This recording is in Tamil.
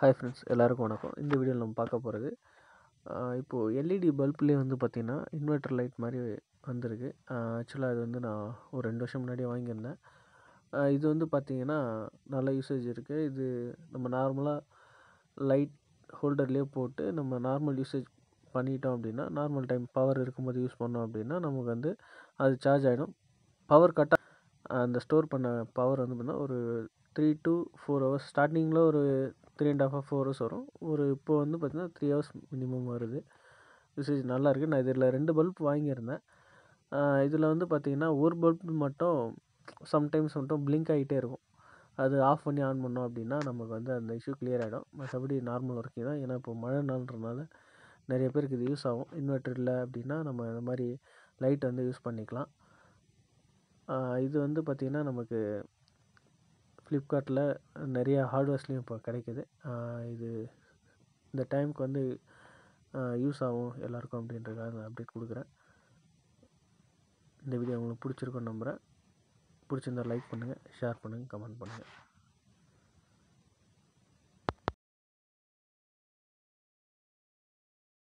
ஹாய் ஃப்ரெண்ட்ஸ் எல்லாருக்கும் வணக்கம் இந்த வீடியோவில் நம்ம பார்க்க போகிறது இப்போது எல்இடி பல்ப்லேயே வந்து பார்த்திங்கன்னா இன்வெர்ட்டர் லைட் மாதிரி வந்திருக்கு ஆக்சுவலாக இது வந்து நான் ஒரு ரெண்டு வருஷம் முன்னாடியே வாங்கியிருந்தேன் ஆஹ் இது வந்து பார்த்திங்கன்னா நல்ல யூசேஜ் இருக்குது இது நம்ம நார்மலாக லைட் ஹோல்டர்லேயே போட்டு நம்ம நார்மல் யூசேஜ் பண்ணிட்டோம் அப்படின்னா நார்மல் டைம் பவர் இருக்கும்போது யூஸ் பண்ணோம் அப்படின்னா நமக்கு வந்து அது சார்ஜ் ஆகிடும் பவர் கட்டாக அந்த ஸ்டோர் பண்ண பவர் வந்து பார்த்தீங்கன்னா ஒரு த்ரீ டு ஃபோர் ஹவர்ஸ் ஸ்டார்டிங்கில் ஒரு three and half four hours வரும் ஒரு இப்போ வந்து பார்த்திங்கன்னா த்ரீ ஹவர்ஸ் மினிமம் வருது யூசேஜ் நல்லா இருக்குது நான் இதில் ரெண்டு பல்ப் வாங்கியிருந்தேன் இதில் வந்து பார்த்திங்கன்னா ஒரு பல்ப் மட்டும் சம்டைம்ஸ் மட்டும் பிளிங்க் ஆகிட்டே இருக்கும் அது ஆஃப் பண்ணி ஆன் பண்ணோம் அப்படின்னா நமக்கு வந்து அந்த இஷ்யூ கிளியர் ஆகிடும் மற்றபடி நார்மல் ஒர்க்கிங் தான் ஏன்னா இப்போ மழை நாள்ன்றனால நிறைய பேருக்கு இது யூஸ் ஆகும் இன்வெர்ட்டர் இல்லை அப்படின்னா நம்ம இந்த மாதிரி லைட் வந்து யூஸ் பண்ணிக்கலாம் ஆஹ் இது வந்து பார்த்திங்கன்னா நமக்கு ஃப்ளிப்கார்ட்டில் நிறைய ஹார்ட்வேர்ஸ்லேயும் இப்போ கிடைக்கிது ஆஹ் இது இந்த டைமுக்கு வந்து யூஸ் ஆகும் எல்லாருக்கும் அப்படின்றதுக்காக நான் அப்டேட் கொடுக்குறேன் இந்த வீடியோ உங்களுக்கு பிடிச்சிருக்குன்னு நம்புகிறேன் பிடிச்சிருந்தா லைக் பண்ணுங்கள் ஷேர் பண்ணுங்கள் கமெண்ட் பண்ணுங்கள்